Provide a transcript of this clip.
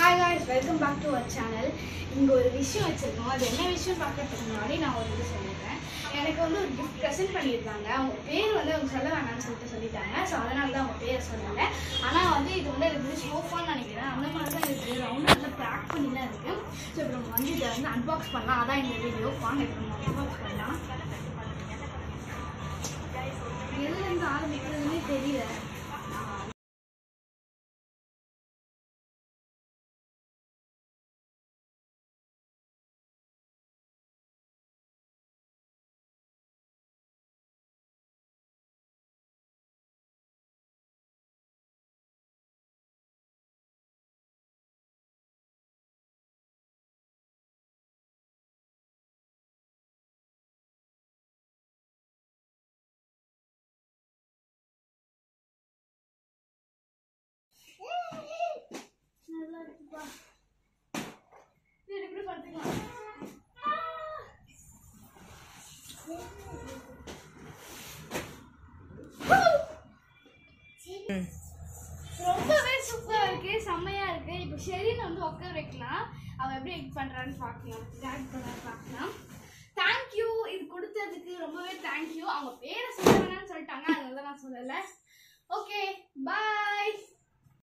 hi guys welcome back to our channel இங்கே ஒரு விஷயம் வச்சுருக்கோம் அது என்ன விஷயம் பார்க்கறதுக்கு முன்னாடி நான் ஒரு இது சொல்லிடுறேன் எனக்கு வந்து ஒரு கிஃப்ட் ப்ரெசென்ட் பண்ணியிருந்தாங்க அவங்க பேர் வந்து அவங்க சொல்ல வேணாம்னு சொல்லிட்டு சொல்லிட்டாங்க ஸோ அதனால தான் அவங்க பேரை சொன்னாங்க ஆனால் வந்து இது வந்து எனக்கு வந்து சோஃபான்னு நினைக்கிறேன் அந்த மாதிரி தான் இருக்குது ரவுண்ட் நல்லா பேக் பண்ணி தான் இருக்குது ஸோ இப்போ நம்ம வந்து இதை வந்து அன்பாக்ஸ் பண்ணலாம் அதான் இந்த வீடியோ வாங்க இப்போ நம்ம அன்பாக்ஸ் பண்ணலாம் எதுலேருந்து ஆரம்பிக்கிறதுனே தெரியல நல்லா இருக்குப்பா இது எப்படி படுத்துக்கலாம் ரொம்பவே சூப்பரா இருக்கு செம்மையா இருக்கு இப்போ ஷெரின் வந்து உட்கார வைக்கலாம் அவ எப்படி எக் பண்றான்னு பார்க்கலாம் டேட் பண்ண பார்க்கலாம் தேங்க்யூ இது கொடுத்ததுக்கு ரொம்பவே தேங்க்யூ அவங்க பேரை சொல்ல வேணாம்னு சொல்லிட்டாங்க அதனால தான் நான் சொல்லலை ஓகே பாய்